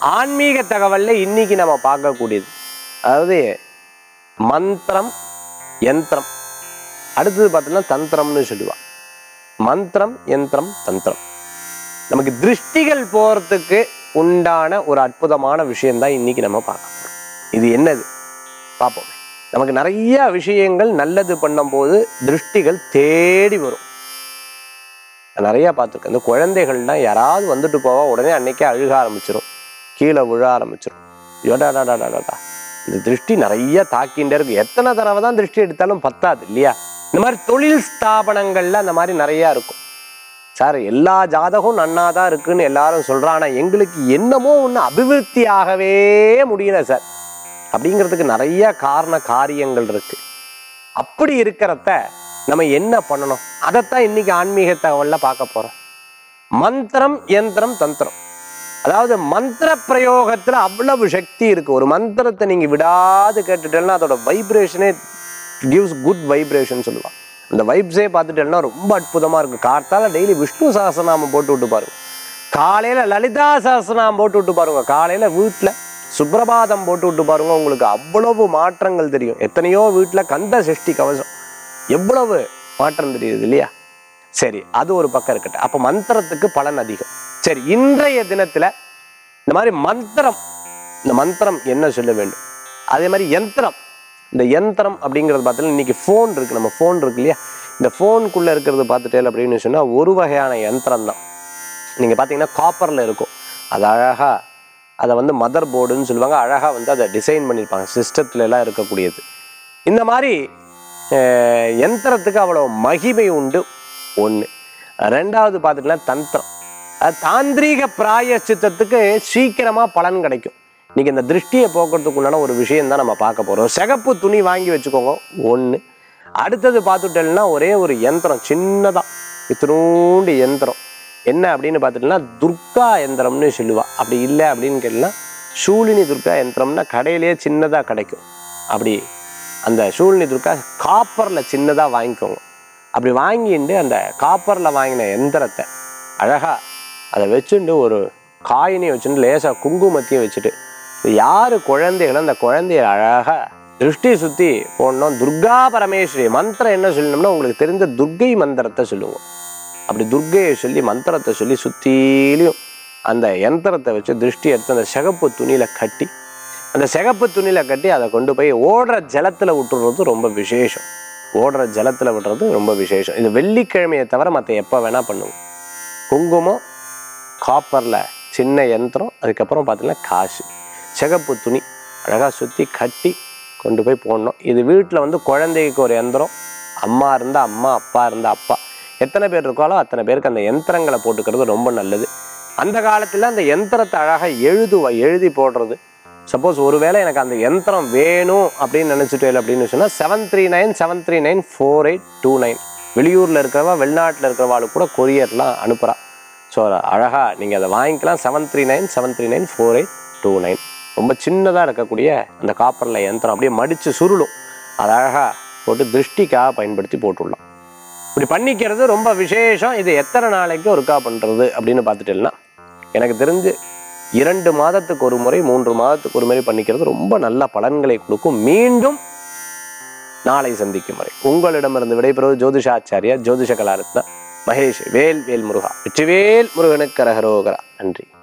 ஆன்மீக தகவல்ல இன்னைக்கு நம்ம பார்க்கக்கூடியது அதாவது மந்திரம் யந்திரம் அடுத்தது பார்த்தீங்கன்னா தந்திரம்னு சொல்லுவா மந்திரம் யந்திரம் தந்திரம் நமக்கு திருஷ்டிகள் போறதுக்கு உண்டான ஒரு அற்புதமான விஷயம்தான் இன்னைக்கு நம்ம பார்க்க போறோம் இது என்னது பார்ப்போமே நமக்கு நிறைய விஷயங்கள் நல்லது பண்ணும்போது திருஷ்டிகள் தேடி வரும் நான் நிறைய பார்த்துருக்கேன் இந்த குழந்தைகள்லாம் யாராவது வந்துட்டு போவா உடனே அன்னைக்கே அழுக ஆரம்பிச்சிடும் கீழே விழ ஆரம்பிச்சிடும் யோடாடாடாடாடா இந்த திருஷ்டி நிறைய தாக்கிண்டே இருக்கு எத்தனை தடவை தான் திருஷ்டி எடுத்தாலும் பத்தாது இல்லையா இந்த மாதிரி தொழில் ஸ்தாபனங்கள்ல அந்த மாதிரி நிறைய இருக்கும் சார் எல்லா ஜாதகம் நன்னா தான் இருக்குன்னு எல்லாரும் சொல்றாங்க ஆனா எங்களுக்கு என்னமோ ஒன்று அபிவிருத்தி ஆகவே முடியல சார் அப்படிங்கிறதுக்கு நிறைய காரண காரியங்கள் இருக்கு அப்படி இருக்கிறத நம்ம என்ன பண்ணணும் அதைத்தான் இன்னைக்கு ஆன்மீக தகவல்ல பார்க்க போறோம் மந்திரம் யந்திரம் தந்திரம் அதாவது மந்திர பிரயோகத்துல அவ்வளவு சக்தி இருக்கு ஒரு மந்திரத்தை நீங்க விடாது கேட்டுட்டேன்னா அதோட வைப்ரேஷனே கிவ்ஸ் குட் வைப்ரேஷன் சொல்லுவாங்க அந்த வைப்ஸே பார்த்துட்டேன்னா ரொம்ப அற்புதமா இருக்கு கார்த்தால டெய்லி விஷ்ணு சகசநாமம் போட்டு விட்டு பாருங்க காலையில லலிதா சகசநாமம் போட்டு விட்டு பாருங்க காலையில வீட்டுல சுப்பிரபாதம் போட்டு விட்டு பாருங்க உங்களுக்கு அவ்வளவு மாற்றங்கள் தெரியும் எத்தனையோ வீட்டுல கந்த சஷ்டி கவசம் எவ்வளவு மாற்றம் தெரியுது இல்லையா சரி அது ஒரு பக்கம் இருக்கட்டும் அப்ப மந்திரத்துக்கு பலன் அதிகம் சரி இன்றைய தினத்துல இந்த மாதிரி மந்திரம் இந்த மந்திரம் என்ன சொல்ல வேண்டும் அதே மாதிரி யந்திரம் இந்த யந்திரம் அப்படிங்கிறது பார்த்தீங்கன்னா இன்னைக்கு ஃபோன் இருக்கு நம்ம ஃபோன் இருக்கு இல்லையா இந்த ஃபோனுக்குள்ள இருக்கிறது பார்த்துட்டே அப்படின்னு சொன்னா ஒரு வகையான யந்திரம் தான் நீங்க பார்த்தீங்கன்னா காப்பர்ல இருக்கும் அது அழகா அதை வந்து மதர் போர்டுன்னு சொல்லுவாங்க அழகா வந்து அதை டிசைன் பண்ணியிருப்பாங்க சிஸ்டத்துல எல்லாம் இருக்கக்கூடியது இந்த மாதிரி அஹ், யந்திரத்துக்கு அவ்வளோ மகிமை உண்டு ஒன்று ரெண்டாவது பார்த்துட்டுனா தந்திரம் அது தாந்திரீக பிராயச்சித்தத்துக்கு சீக்கிரமாக பலன் கிடைக்கும் இன்னைக்கு இந்த திருஷ்டியை போக்குறதுக்கு உண்டான ஒரு விஷயம் தான் நம்ம பார்க்க போகிறோம் சிகப்பு துணி வாங்கி வச்சுக்கோங்க ஒன்று அடுத்தது பார்த்துட்டேன்னா ஒரே ஒரு யந்திரம் சின்னதாக இத்தினூண்டு யந்திரம் என்ன அப்படின்னு பார்த்துட்டோம்னா துர்கா யந்திரம்னு சொல்லுவா அப்படி இல்லை அப்படின்னு கேட்டீங்கன்னா சூலினி துர்கா யந்திரம்னா கடையிலேயே சின்னதாக கிடைக்கும் அப்படி அந்த சூழ்நிலை துர்கா காப்பரில் சின்னதாக வாங்கிக்கோங்க அப்படி வாங்கிட்டு அந்த காப்பரில் வாங்கின எந்திரத்தை அழகாக அதை வச்சுட்டு ஒரு காயினை வச்சுட்டு லேசாக குங்குமத்தையும் வச்சுட்டு யார் குழந்தைகளோ அந்த குழந்தைய அழகாக திருஷ்டி சுற்றி போடணும் துர்கா பரமேஸ்வரி மந்திரம் என்ன சொல்லணும்னா உங்களுக்கு தெரிஞ்ச துர்கை மந்திரத்தை சொல்லுவோம் அப்படி துர்கையை சொல்லி மந்திரத்தை சொல்லி சுற்றிலையும் அந்த யந்திரத்தை வச்சு திருஷ்டி எடுத்து அந்த சிகப்பு துணியில் கட்டி அந்த சிகப்பு துணியில் கட்டி அதை கொண்டு போய் ஓடுற ஜலத்தில் விட்டுறது ரொம்ப விசேஷம் ஓடுற ஜலத்தில் விடுறது ரொம்ப விசேஷம் இது வெள்ளிக்கிழமையை தவிர மற்ற எப்போ வேணால் பண்ணுவோம் குங்குமம் காப்பரில் சின்ன யந்திரம் அதுக்கப்புறம் பார்த்தீங்கன்னா காசு சிகப்பு துணி அழகாக சுற்றி கட்டி கொண்டு போய் போடணும் இது வீட்டில் வந்து குழந்தைக்கு ஒரு யந்திரம் அம்மா இருந்தால் அம்மா அப்பா இருந்தால் அப்பா எத்தனை பேர் இருக்காலோ அத்தனை பேருக்கு அந்த யந்திரங்களை போட்டுக்கிறது ரொம்ப நல்லது அந்த காலத்தில் அந்த யந்திரத்தை அழகாக எழுதுவ எழுதி போடுறது சப்போஸ் ஒருவேளை எனக்கு அந்த யந்திரம் வேணும் அப்படின்னு நினச்சிட்டு அப்படின்னு சொன்னால் seven three nine seven three nine four eight two nine வெளியூரில் இருக்கிறவா வெளிநாட்டில் இருக்கிறவாளுக்கு கூட கொரியர்லாம் அனுப்புகிறா ஸோ அழகாக நீங்கள் அதை வாங்கிக்கலாம் seven three nine seven three nine four eight two nine ரொம்ப சின்னதாக இருக்கக்கூடிய அந்த காப்பரில் யந்திரம் அப்படியே மடித்து சுருளும் அதை அழகாக போட்டு திருஷ்டிக்காக பயன்படுத்தி போட்டுடலாம் இப்படி பண்ணிக்கிறது ரொம்ப விசேஷம் இது எத்தனை நாளைக்கு ஒருக்கா பண்ணுறது அப்படின்னு பார்த்துட்டேன்னா எனக்கு தெரிஞ்சு இரண்டு மாதத்துக்கு ஒரு முறை மூன்று மாதத்துக்கு ஒரு முறை பண்ணிக்கிறது ரொம்ப நல்ல பலன்களை கொடுக்கும் மீண்டும் நாளை சந்திக்கும் வரை உங்களிடமிருந்து விடைபெறுவது ஜோதிஷாச்சாரியா ஜோதிஷ கலாரத்னா மகேஷ் வேல் வேல் முருகா வெற்றிவேல் முருகனுக்கு அரகரோகரா நன்றி